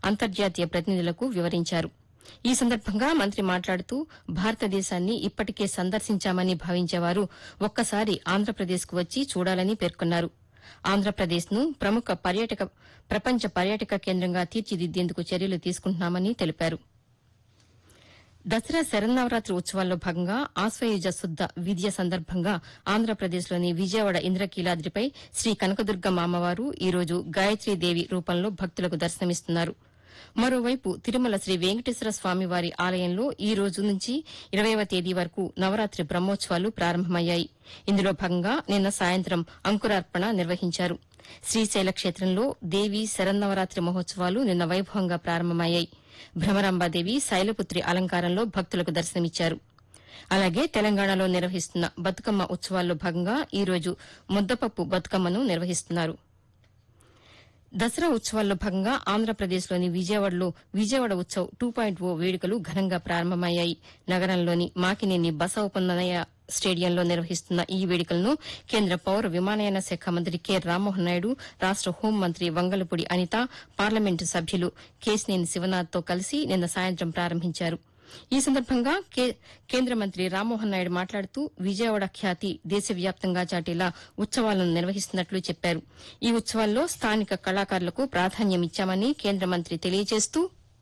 అంతర్జాతీయ ప్రతినిధులకు వివరించారు ఈ సందర్భంగా మంత్రి మాట్లాడుతూ భారతదేశాన్ని ఇప్పటికే సందర్శించామని భావించేవారు ఒక్కసారి ఆంధ్రప్రదేశ్కు వచ్చి చూడాలని పేర్కొన్నారు ఆంధ్రప్రదేశ్ను ప్రముఖ పర్యాటక ప్రపంచ పర్యాటక కేంద్రంగా తీర్చిదిద్దేందుకు చర్యలు తీసుకుంటున్నామని తెలిపారు దసరా శరన్నవరాత్రి ఉత్సవాల్లో భాగంగా ఆశ్వయుజ శుద్ద విద్య సందర్భంగా ఆంధ్రప్రదేశ్లోని విజయవాడ ఇంద్రకీలాద్రిపై శ్రీ కనకదుర్గమ్మ అమ్మవారు ఈ రోజు గాయత్రీదేవి రూపంలో భక్తులకు దర్శనమిస్తున్నారు మరోవైపు తిరుమల శ్రీ వెంకటేశ్వర స్వామివారి ఆలయంలో ఈ రోజు నుంచి ఇరవైవ తేదీ వరకు నవరాత్రి బ్రహ్మోత్సవాలు ప్రారంభమయ్యాయి ఇందులో భాగంగా నిన్న సాయంత్రం అంకురార్పణ నిర్వహించారు శ్రీశైల క్షేత్రంలో దేవి శరన్నవరాత్రి మహోత్సవాలు నిన్న వైభవంగా ప్రారంభమయ్యాయి భ్రమరాంబాదేవి శైలపుత్రి అలంకారంలో భక్తులకు దర్శనమిచ్చారు అలాగే తెలంగాణలో నిర్వహిస్తున్న బతుకమ్మ ఉత్సవాల్లో భాగంగా ఈ రోజు ముద్దపప్పు బతుకమ్మను నిర్వహిస్తున్నారు దసరా ఉత్సవాల్లో భాగంగా ఆంధ్రప్రదేశ్లోని విజయవాడలో Vijayawada Utsav two point O వేడుకలు ఘనంగా ప్రారంభమయ్యాయి నగరంలోని మాకినేని బసవపన్నయ్య స్టేడియంలో నిర్వహిస్తున్న ఈ వేడుకలను కేంద్ర పౌర విమానయాన శాఖ మంత్రి కె రామ్మోహన్ నాయుడు రాష్ట హోంమంత్రి వంగలపూడి అనిత పార్లమెంటు సభ్యులు కేశినేని శివనాథ్తో కలిసి నిన్న సాయంత్రం ప్రారంభించారు ఈ సందర్భంగా కే- కేంద్ర మంత్రి రామ్మోహన్ నాయుడు మాట్లాడుతూ విజయవాడ ఖ్యాతి దేశవ్యాప్తంగా చాటేలా ఉత్సవాలను నిర్వహిస్తున్నట్లు చెప్పారు ఈ ఉత్సవాల్లో స్థానిక కళాకారులకు ప్రాధాన్యమిచ్చామని కేంద్ర మంత్రి తెలియజేస్తూ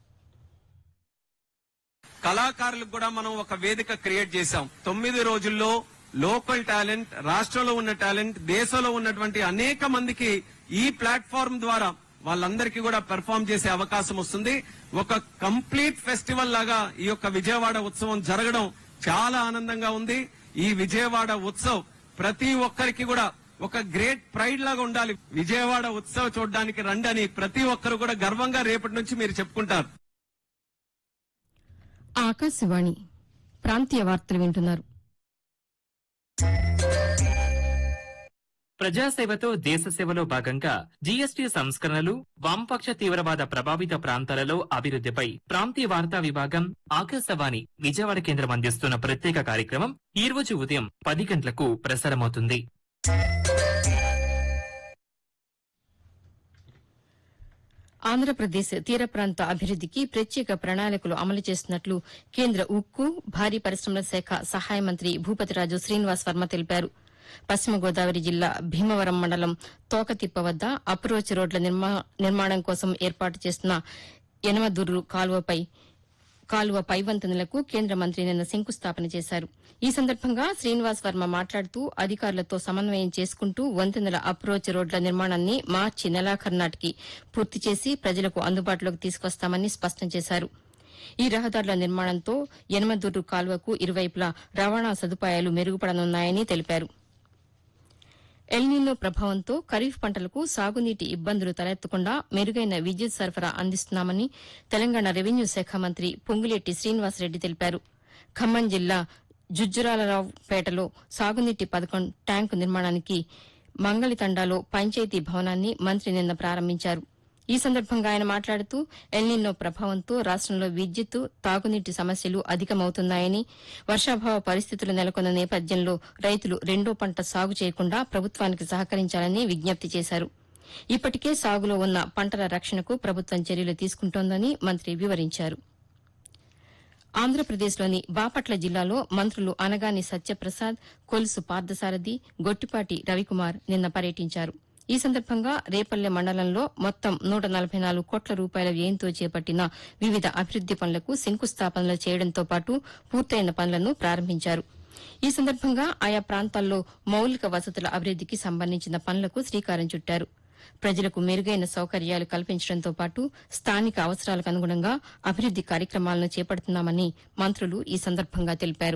కళాకారులకు కూడా మనం ఒక వేదిక క్రియేట్ చేశాం తొమ్మిది రోజుల్లో లోకల్ టాలెంట్ రాష్ట్రంలో ఉన్న టాలెంట్ దేశంలో ఉన్నటువంటి అనేక మందికి ఈ ప్లాట్ఫామ్ ద్వారా వాళ్ళందరికీ కూడా పెర్ఫామ్ చేసే అవకాశం వస్తుంది ఒక కంప్లీట్ ఫెస్టివల్ లాగా ఈ యొక్క విజయవాడ ఉత్సవం జరగడం చాలా ఆనందంగా ఉంది ఈ విజయవాడ ఉత్సవ్ ప్రతి ఒక్కరికి కూడా ఒక గ్రేట్ ప్రైడ్ లాగా ఉండాలి విజయవాడ ఉత్సవ్ చూడడానికి రండి అని ప్రతి ఒక్కరు కూడా గర్వంగా రేపటి నుంచి మీరు చెప్పుకుంటారు ఆకాశవాణి ప్రాంతీయ వార్తలు వింటున్నారు ప్రజాసేవతో దేశ సేవలో భాగంగా జీఎస్టీ సంస్కరణలు వామపక్ష తీవ్రవాద ప్రభావిత ప్రాంతాలలో అభివృద్ధిపై ప్రాంతీయ వార్తా విభాగం ఆకాశవాణి విజయవాడ కేంద్రం అందిస్తున్న ప్రత్యేక కార్యక్రమం ఈ రోజు ఉదయం పది గంటలకు ప్రసారమవుతుంది ఆంధ్రప్రదేశ్ తీర ప్రాంత అభివృద్దికి ప్రత్యేక ప్రణాళికలు అమలు చేస్తున్నట్లు కేంద్ర ఉక్కు భారీ పరిశ్రమల శాఖ సహాయ మంత్రి భూపతిరాజు శ్రీనివాస్ వర్మ తెలిపారు పశ్చిమ గోదావరి జిల్లా భీమవరం మండలం తోకతిప్ప వద్ద అప్రోచ్ రోడ్ల నిర్మా- నిర్మాణం కోసం ఏర్పాటు చేస్తున్న యనమదుర్రు కాలువపై కాలువ పైవంతెనలకు కేంద్ర మంత్రి నిన్న శంకుస్థాపన చేశారు ఈ సందర్భంగా శ్రీనివాస్ వర్మ మాట్లాడుతూ అధికారులతో సమన్వయం చేసుకుంటూ వంతెనల అప్రోచ్ రోడ్ల నిర్మాణాన్ని మార్చి నెలాఖరు నాటికి పూర్తి చేసి ప్రజలకు అందుబాటులోకి తీసుకొస్తామని స్పష్టం చేశారు ఈ రహదారుల నిర్మాణంతో యనమదుర్రు కాలువకు ఇరువైపులా రవాణా సదుపాయాలు మెరుగుపడనున్నాయని తెలిపారు ఎల్నినో ప్రభావంతో ఖరీఫ్ పంటలకు సాగునీటి ఇబ్బందులు తలెత్తకుండా మెరుగైన విద్యుత్ సరఫరా అందిస్తున్నామని తెలంగాణ రెవెన్యూ శాఖ మంత్రి పొంగులేటి శ్రీనివాసరెడ్డి తెలిపారు ఖమ్మం జిల్లా జుజ్జురాలరావుపేటలో సాగునీటి పథకం ట్యాంకు నిర్మాణానికి మంగళితండాలో పంచాయతీ భవనాన్ని మంత్రి నిన్న ప్రారంభించారు ఈ సందర్భంగా ఆయన మాట్లాడుతూ ఎల్నినో ప్రభావంతో రాష్టంలో విద్యుత్ తాగునీటి సమస్యలు అధికమవుతున్నాయని వర్షాభావ పరిస్థితులు నెలకొన్న నేపథ్యంలో రైతులు రెండో పంట సాగు చేయకుండా ప్రభుత్వానికి సహకరించాలని విజ్ఞప్తి చేశారు ఇప్పటికే సాగులో ఉన్న పంటల రక్షణకు ప్రభుత్వం చర్యలు తీసుకుంటోందని మంత్రి వివరించారు ఆంధ్రప్రదేశ్లోని బాపట్ల జిల్లాలో మంత్రులు అనగాని సత్యప్రసాద్ కొలుసు పార్థసారథి గొట్టిపాటి రవికుమార్ నిన్న పర్యటించారు ఈ సందర్భంగా రేపల్లె మండలంలో మొత్తం నూట నలభై నాలుగు కోట్ల రూపాయల వ్యయంతో చేపట్టిన వివిధ అభివృద్ది పనులకు శంకుస్థాపనలు చేయడంతో పాటు పూర్తయిన పనులను ప్రారంభించారు ఈ సందర్భంగా ఆయా ప్రాంతాల్లో మౌలిక వసతుల అభివృద్దికి సంబంధించిన పనులకు శ్రీకారం చుట్టారు ప్రజలకు మెరుగైన సౌకర్యాలు కల్పించడంతో పాటు స్థానిక అవసరాలకు అనుగుణంగా అభివృద్ది కార్యక్రమాలను చేపడుతున్నామని మంత్రులు ఈ సందర్భంగా తెలిపారు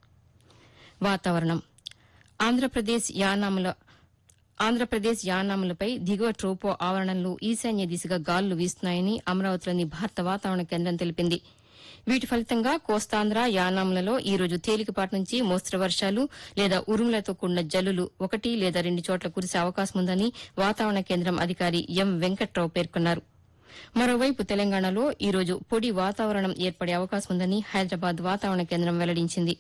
వాతావరణం ఆంధ్రప్రదేశ్ యానాముల ఆంధ్రప్రదేశ్ యానాములపై దిగువ ట్రోపో ఆవరణంలో ఈశాన్య దిశగా గాలులు వీస్తున్నాయని అమరావతిలోని భారత వాతావరణ కేంద్రం తెలిపింది వీటి ఫలితంగా కోస్తాంధ్ర యానాములలో ఈ రోజు తేలికపాటి నుంచి మోస్తరు వర్షాలు లేదా ఉరుములతో కూడిన జల్లులు ఒకటి లేదా రెండు చోట్ల కురిసే అవకాశం ఉందని వాతావరణ కేంద్రం అధికారి ఎం వెంకట్రావు పేర్కొన్నారు మరోవైపు తెలంగాణలో ఈ రోజు పొడి వాతావరణం ఏర్పడే అవకాశం ఉందని హైదరాబాద్ వాతావరణ కేంద్రం వెల్లడించింది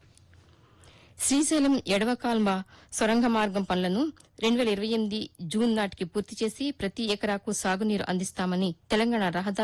శ్రీశైలం ఎడవకాల్మ సొరంగ మార్గం పనులను రెండు వేల ఇరవై ఎనిమిది జూన్ నాటికి పూర్తి చేసి ప్రతి ఎకరాకు సాగునీరు అందిస్తామని తెలంగాణ రహదారి